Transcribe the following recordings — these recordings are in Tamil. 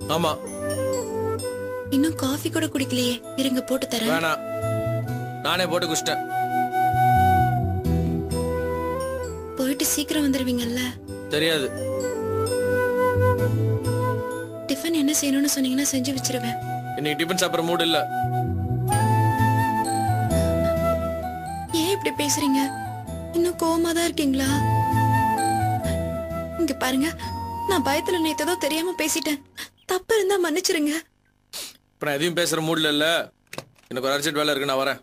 ஆமா இன்னும் காஃபி கூட குடிக்கலையே இருங்க போட்டு தரேன் வேணாம் நானே போட்டு குடிச்சிட்டேன் போயிட்டு சீக்கிரம் வந்துருவீங்கல்ல தெரியாது டிஃபன் என்ன செய்யணும்னு சொன்னீங்கன்னா செஞ்சு வச்சிருவேன் இன்னைக்கு டிஃபன் சாப்பிட்ற மூடு இல்ல ஏன் இப்படி பேசுறீங்க இன்னும் கோவமா தான் இருக்கீங்களா இங்க பாருங்க நான் பயத்துல நேத்ததோ தெரியாம பேசிட்டேன் தப்பு இருந்தா மன்னிச்சிருங்க இப்ப நான் எதையும் பேசுற மூட்ல இல்ல எனக்கு ஒரு அர்ஜென்ட் வேலை இருக்கு நான் வரேன்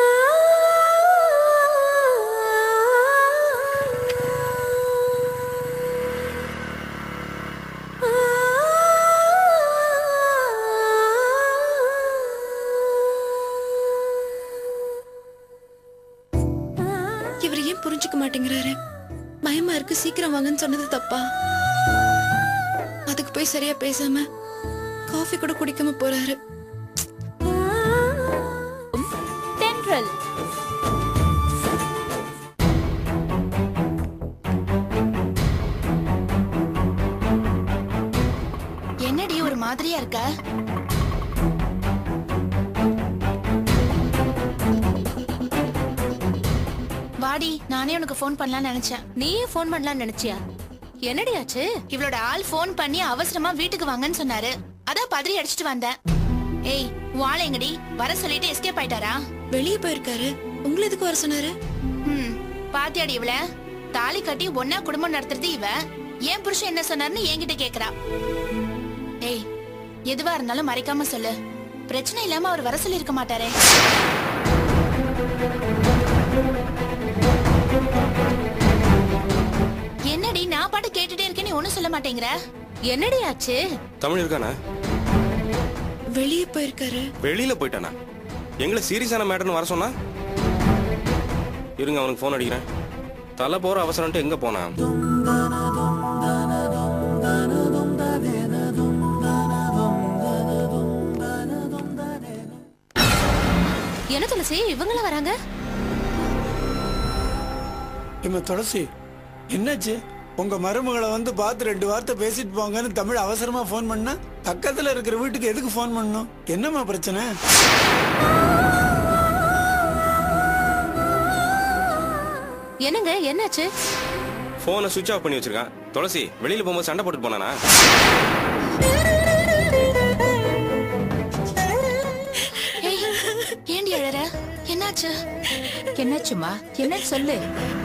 இவர் ஏன் புரிஞ்சுக்க மாட்டேங்கிறாரு பயமா இருக்கு சீக்கிரம் வாங்கன்னு சொன்னது தப்பா அதுக்கு போய் சரியா பேசாம காஃபி கூட குடிக்காம போறாரு தென்றல் என்னடி ஒரு மாதிரியா இருக்க வாடி நானே உனக்கு ஃபோன் பண்ணலாம்னு நினைச்சேன் நீயே ஃபோன் பண்ணலாம்னு நினைச்சியா என்னடி ஆச்சு இவளோட ஆள் ஃபோன் பண்ணி அவசரமா வீட்டுக்கு வாங்கன்னு சொன்னாரு அதான் பதறி அடிச்சிட்டு வந்தேன் ஏய் வாழ எங்கடி வர சொல்லிட்டு எஸ்கேப் ஆயிட்டாரா வெளியே போயிருக்காரு உங்களை எதுக்கு வர சொன்னாரு ம் பாத்தியாடி இவள தாலி கட்டி ஒன்னா குடும்பம் நடத்துறது இவ ஏன் புருஷன் என்ன சொன்னாருன்னு என்கிட்ட கேக்குறா ஏய் எதுவா இருந்தாலும் மறைக்காம சொல்லு பிரச்சனை இல்லாம அவர் வர சொல்லி இருக்க மாட்டாரே என்னடி நான் பாட்டு கேட்டுட்டே இருக்கேன் நீ ஒண்ணும் சொல்ல மாட்டேங்கிற என்னடி ஆச்சு தமிழ் இருக்கானா வெளியே போயிருக்காரு வெளியில போயிட்டானா எங்களை சீரியஸான மேட்டர்னு வர சொன்னா இருங்க அவனுக்கு ஃபோன் அடிக்கிறேன் தலை போற அவசரம்ட்டு எங்க போனான் என்ன துளசி இவங்கள வராங்க இம்ம துளசி என்னாச்சு உங்க மருமகளை வந்து பார்த்து ரெண்டு வார்த்தை பேசிட்டு போங்கன்னு தமிழ் அவசரமா ஃபோன் பண்ணா பக்கத்துல இருக்கிற வீட்டுக்கு எதுக்கு ஃபோன் பண்ணணும் என்னம்மா பிரச்சனை என்னங்க என்னாச்சு ஃபோனை சுவிட்ச் ஆஃப் பண்ணி வச்சிருக்கான் துளசி வெளியில போகும்போது சண்டை போட்டுட்டு போனானா ஏய் ஏண்டி அழற என்னாச்சு என்னாச்சுமா என்ன சொல்லு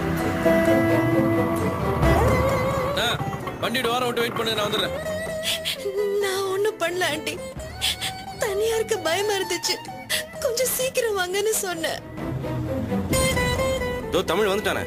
ஆ, வண்டியோட வாரம் விட்டு வெயிட் பண்ணு நான் வந்துடுறேன் நான் ஒண்ணும் பண்ணல ஆண்டி தனியா இருக்க பயமா இருந்துச்சு கொஞ்சம் சீக்கிரம் வாங்கன்னு சொன்னேன் இதோ தமிழ் வந்துட்டானே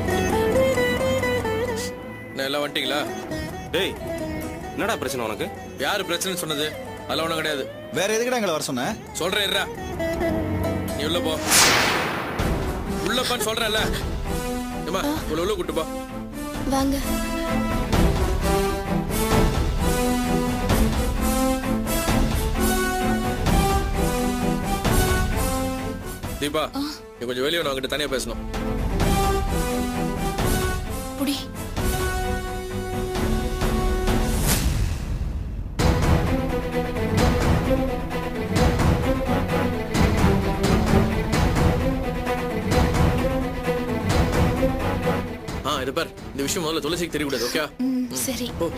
நான் எல்லாம் வந்துட்டீங்களா டேய் என்னடா பிரச்சனை உனக்கு யாரு பிரச்சனை சொன்னது அதெல்லாம் ஒண்ணும் கிடையாது வேற எதுக்குடா எங்களை வர சொன்ன சொல்றேன் இருடா நீ உள்ள போ உள்ள போன்னு சொல்றேன்ல ஏமா உள்ள உள்ள கூட்டு போ வாங்க தீபா நீ கொஞ்சம் வெளியே நான் உங்ககிட்ட தனியா பேசணும் புடி ஆ இது பார் இந்த விஷயம் முதல்ல துளசிக்கு தெரியக்கூடாது ஓகே ம், சரி போ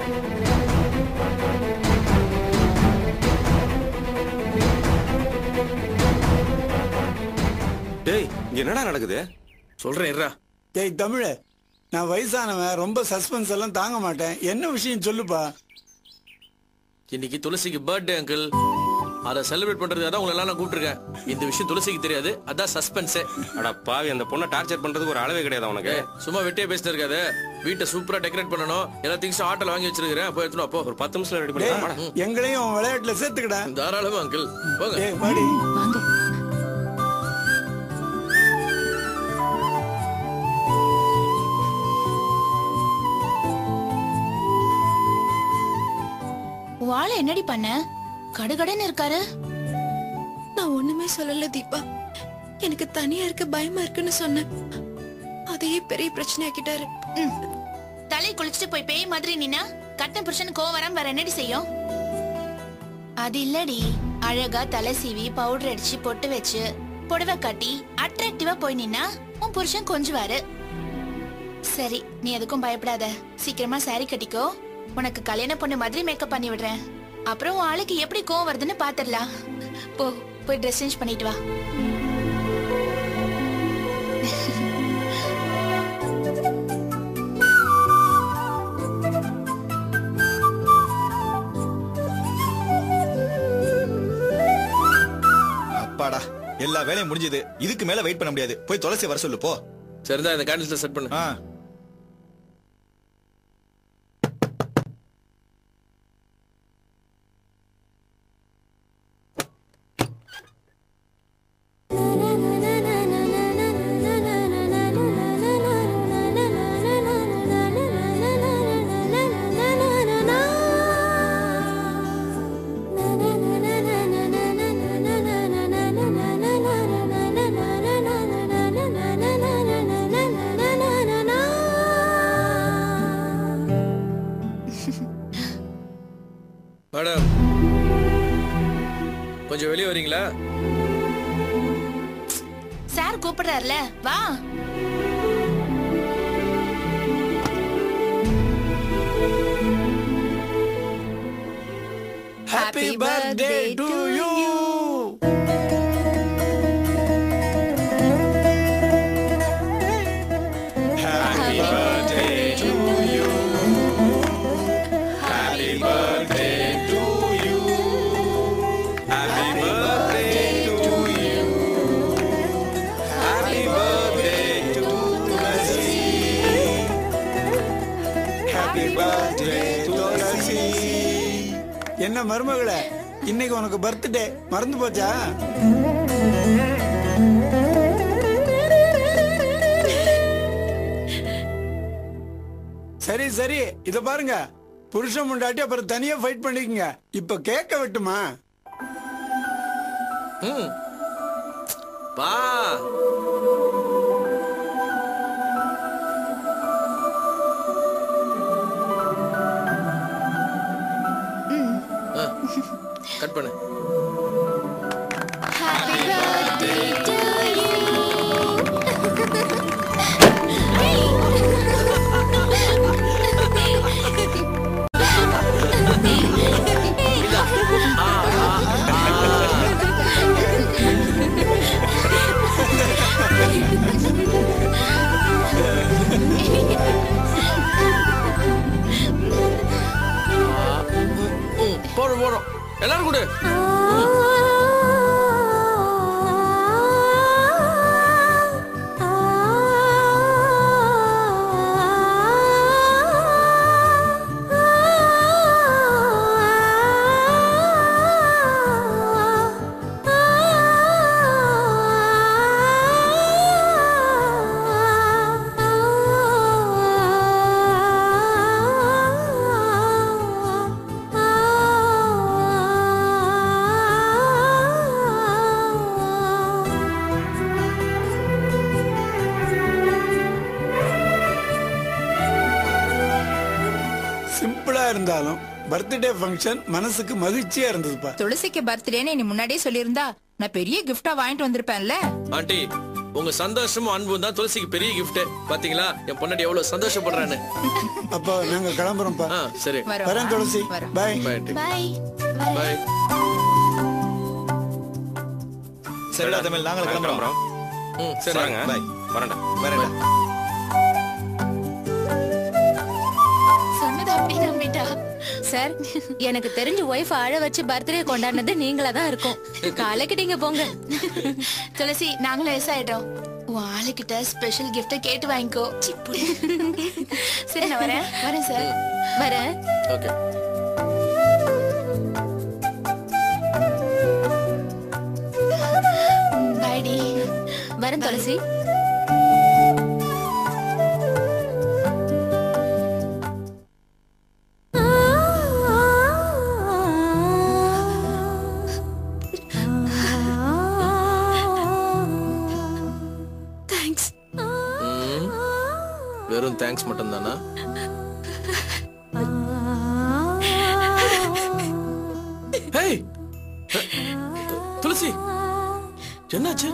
டேய் இங்க என்னடா நடக்குது சொல்றேன் இருடா ஏய் தமிழ நான் வயசானவன் ரொம்ப சஸ்பென்ஸ் எல்லாம் தாங்க மாட்டேன் என்ன விஷயம் சொல்லுப்பா இன்னைக்கு துளசிக்கு பர்த்டே அங்கிள் அதை செலிப்ரேட் பண்றதுக்காக தான் உங்களை எல்லாம் நான் கூப்பிட்டுருக்கேன் இந்த விஷயம் துளசிக்கு தெரியாது அதான் சஸ்பென்ஸே அட பாவி அந்த பொண்ணை டார்ச்சர் பண்றதுக்கு ஒரு அளவே கிடையாது உனக்கு சும்மா வெட்டியே பேசிட்டு இருக்காது வீட்டை சூப்பரா டெக்கரேட் பண்ணணும் எல்லா திங்ஸும் ஆட்டோல வாங்கி வச்சிருக்கிறேன் போய் எடுத்துன்னு வா, போ ஒரு பத்து நிமிஷத்துல ரெடி டேய், பண்ணி எங்களையும் உன் விளையாட்டுல சேர்த்துக்கடா தாராளமா அங்கிள் போங்க ஏய் வாடி வாங்க வாழ என்னடி பண்ண கடுகடுன்னு இருக்காரு நான் ஒண்ணுமே சொல்லல தீபா எனக்கு தனியா இருக்க பயமா இருக்குன்னு சொன்னேன் அதையே பெரிய பிரச்சனையாக்கிட்டாரு ம். தலை குளிச்சுட்டு போய் பேய் மாதிரி நின்னா கட்டின புருஷன் கோவம் வராம வேற என்னடி செய்யும் அது இல்லடி அழகா தலை சீவி பவுடர் அடிச்சு பொட்டு வச்சு புடவை கட்டி அட்ராக்டிவா போய் நின்னா உன் புருஷன் கொஞ்சுவாரு சரி நீ எதுக்கும் பயப்படாத சீக்கிரமா saree கட்டிக்கோ உனக்கு கல்யாண பொண்ணு மாதிரி மேக்கப் பண்ணி விடுறேன் அப்புறம் உன் ஆளுக்கு எப்படி கோவம் வருதுன்னு பாத்துடலாம் போ போய் ட்ரெஸ் சேஞ்ச் பண்ணிட்டு வா அப்பாடா எல்லா வேலையும் முடிஞ்சது இதுக்கு மேல வெயிட் பண்ண முடியாது போய் துளசி வர சொல்லு போ சரிதான் இந்த கேண்டில்ஸ்ல செட் பண்ணு ஆ மேடம் கொஞ்சம் வெளியே வரீங்களா சார் கூப்பிடுறாருல வா happy birthday to you happy birthday to you happy birthday to you happy birthday to you happy birthday to Thulasi happy birthday Thulasi என்ன மருமகளே இன்னைக்கு உனக்கு பர்த்டே மறந்து போச்சா சரி சரி இத பாருங்க புருஷன் முண்டாட்டி அப்புறம் தனியா ஃபைட் பண்ணிக்கங்க இப்ப கேட்க விட்டுமா ம் வா கட் பண்ணு ம் போடும் போடும் எல்லாரும் கொடு சிம்பிளா இருந்தாலும் பர்த்டே ஃபங்க்ஷன் மனசுக்கு மகிழ்ச்சியா இருந்ததுப்பா துளசிக்கு பர்த்டேன்னு நீ முன்னாடியே சொல்லியிருந்தா நான் பெரிய கிஃப்டா வாங்கிட்டு வந்திருப்பேன்ல ஆண்டி உங்க சந்தோஷமும் அன்பும் தான் துளசிக்கு பெரிய கிஃப்ட் பாத்தீங்களா என் பொண்ணாடி எவ்வளவு சந்தோஷப்படுறான்னு அப்போ நாங்க கிளம்புறோம்ப்பா ஆ சரி வரோம். வரேன் துளசி வரோம். பாய் பை ஆண்டி பாய் பாய் சரிடா தமிழ் நாங்களும் கிளம்புறோம் ம் சரி சரிங்க பாய் வரேன்டா வரேன்டா சொன்னது அப்படியே நம்பிட்டா சார் எனக்கு தெரிஞ்ச ஒய்ஃப் அழ வச்சு பர்த்டே கொண்டாடினது நீங்களா தான் இருக்கும் காலைக்கிட்டீங்க போங்க துளசி நாங்களும் எஸ் ஆயிட்டோம் உன் ஆளுகிட்ட ஸ்பெஷல் கிஃப்ட கேட்டு வாங்கிக்கோ சி, புடி. சரி நான் வரேன் வரேன் சார் வரேன் ஓகே பாய்டி வரேன் துளசி தேங்க்ஸ் ம் வெறும் தேங்க்ஸ் மட்டும் தானா ஹேய் என்னாச்சு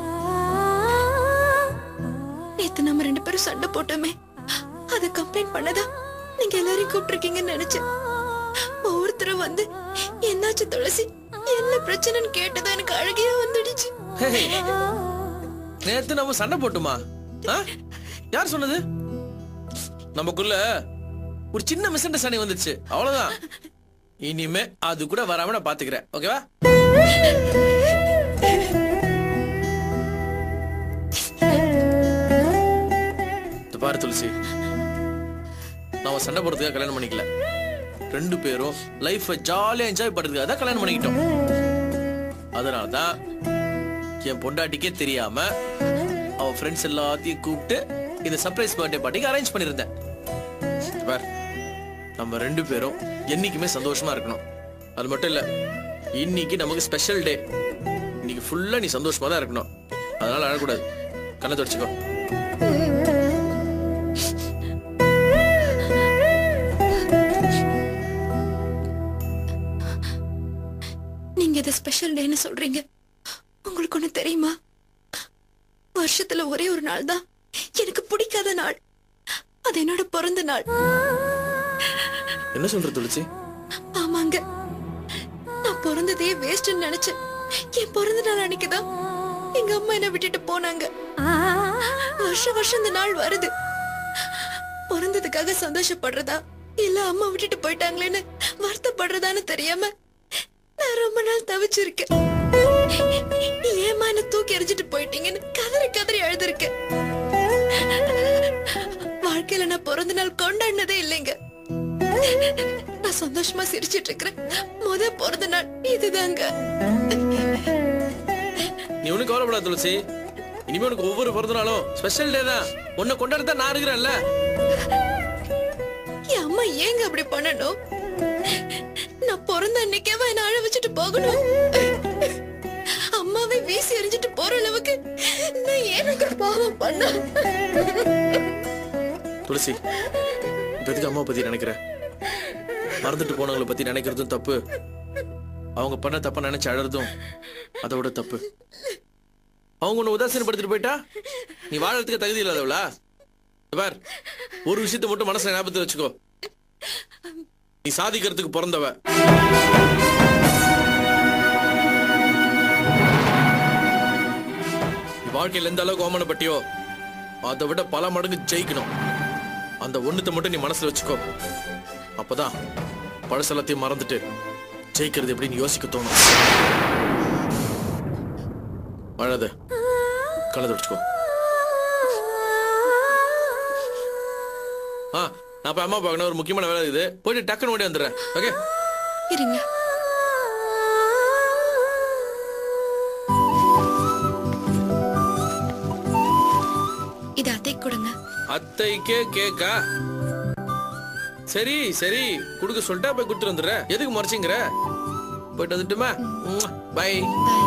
நேத்து நம்ம ரெண்டு பேரும் சண்டை போட்டோமே அத கம்ப்ளைண்ட் பண்ணதா நீங்க எல்லாரையும் கூப்பிட்டிருக்கீங்கன்னு நினைச்சேன் ஒவ்வொருத்தரும் வந்து என்னாச்சு துளசி என்ன பிரச்சனைன்னு கேட்டதா எனக்கு அழகியா வந்துடுச்சு ஹேய், நேத்து நம்ம சண்டை போட்டுமா ஆ? யார் சொன்னது நமக்குள்ள ஒரு சின்ன மிஸ் அண்டர்ஸ்டாண்டிங் வந்துச்சு அவ்வளவுதான் இனிமே அது கூட வராம நான் பாத்துக்கிறேன் ஓகேவா இது பாரு துளசி நாம சண்டை போடுறதுக்காக கல்யாணம் பண்ணிக்கல ரெண்டு பேரும் லைஃபை ஜாலியா என்ஜாய் பண்றதுக்காக தான் கல்யாணம் பண்ணிக்கிட்டோம் அதனால தான் என் பொண்டாட்டிக்கே தெரியாம அவ ஃப்ரெண்ட்ஸ் எல்லாத்தையும் கூப்பிட்டு இந்த சர்ப்ரைஸ் பர்த்டே பார்ட்டிக்கு அரேஞ்ச் பண்ணிருந்தேன் பார் நம்ம ரெண்டு பேரும் என்னைக்குமே சந்தோஷமா இருக்கணும் அது மட்டும் இல்ல இன்னைக்கு நமக்கு ஸ்பெஷல் டே இன்னைக்கு ஃபுல்லா நீ சந்தோஷமா தான் இருக்கணும் அதனால அழக்கூடாது கண்ணை தொடச்சுக்கோ நீங்க இதை ஸ்பெஷல் டேன்னு சொல்றீங்க உங்களுக்கு ஒண்ணு தெரியுமா வருஷத்துல ஒரே ஒரு நாள் தான் எனக்கு பிடிக்காத நாள் அது என்னோட பிறந்த நாள் என்ன சொல்ற துளசி ஆமாங்க நான் பிறந்ததே வேஸ்ட்னு நினைச்சேன் என் பிறந்த நாள் அன்னைக்குதான் எங்க அம்மா என்ன விட்டுட்டு போனாங்க வருஷம் வருஷம் இந்த நாள் வருது பிறந்ததுக்காக சந்தோஷப்படுறதா இல்ல அம்மா விட்டுட்டு போயிட்டாங்களேன்னு வருத்தப்படுறதான்னு தெரியாம நான் ரொம்ப நாள் தவிச்சிருக்கேன் ஏமா என்ன தூக்கி எறிஞ்சிட்டு போயிட்டீங்கன்னு கதறி கதறி அழுதுருக்கேன் வாழ்க்கையில நான் பிறந்த நாள் கொண்டாடினதே இல்லைங்க நான் சந்தோஷமா சிரிச்சிட்டு இருக்கிறேன் முத பிறந்த நாள் இதுதாங்க நீ ஒண்ணு கவலைப்படாத துளசி இனிமே உனக்கு ஒவ்வொரு பிறந்த நாளும் ஸ்பெஷல் டே தான் உன்னை கொண்டாட நான் இருக்கிறேன்ல என் அம்மா ஏங்க அப்படி பண்ணணும் நான் பிறந்த அன்னைக்கேவா என்ன அழ வச்சுட்டு போகணும் அம்மாவை வீசி எறிஞ்சிட்டு போற அளவுக்கு நான் எனக்கு பாவம் பண்ண துளசி இப்ப எதுக்கு அம்மா பத்தி நினைக்கிற மறந்துட்டு போனவங்களை பத்தி நினைக்கிறதும் தப்பு அவங்க பண்ண தப்ப நினைச்சு அழறதும் அதோட தப்பு அவங்க உன்னை உதாசீனப்படுத்திட்டு போயிட்டா நீ வாழறதுக்கு தகுதி இல்லாதவளா இங்க பார் ஒரு விஷயத்தை மட்டும் மனசுல ஞாபகத்துல வச்சுக்கோ நீ சாதிக்கிறதுக்கு பிறந்தவ நீ வாழ்க்கையில எந்த அளவுக்கு அவமானப்பட்டியோ அதை விட பல மடங்கு ஜெயிக்கணும் அந்த ஒண்ணுத்தை மட்டும் நீ மனசுல வச்சுக்கோ அப்பதான் பழசெல்லாத்தையும் மறந்துட்டு ஜெயிக்கிறது எப்படின்னு யோசிக்க தோணும் அழாத கலந்து வச்சுக்கோ ஆ நான் போய் அம்மா பார்க்கணும் ஒரு முக்கியமான வேலை இருக்குது போயிட்டு டக்குன்னு ஓடி வந்துடுறேன் ஓகே இருங்க இது அத்தை கொடுங்க அத்தைக்கே கேக்கா சரி சரி குடுக்க சொல்லிட்டா போய் கொடுத்துட்டு வந்துடுறேன் எதுக்கு முறைச்சிங்கிற போயிட்டு வந்துட்டுமா பை Bye.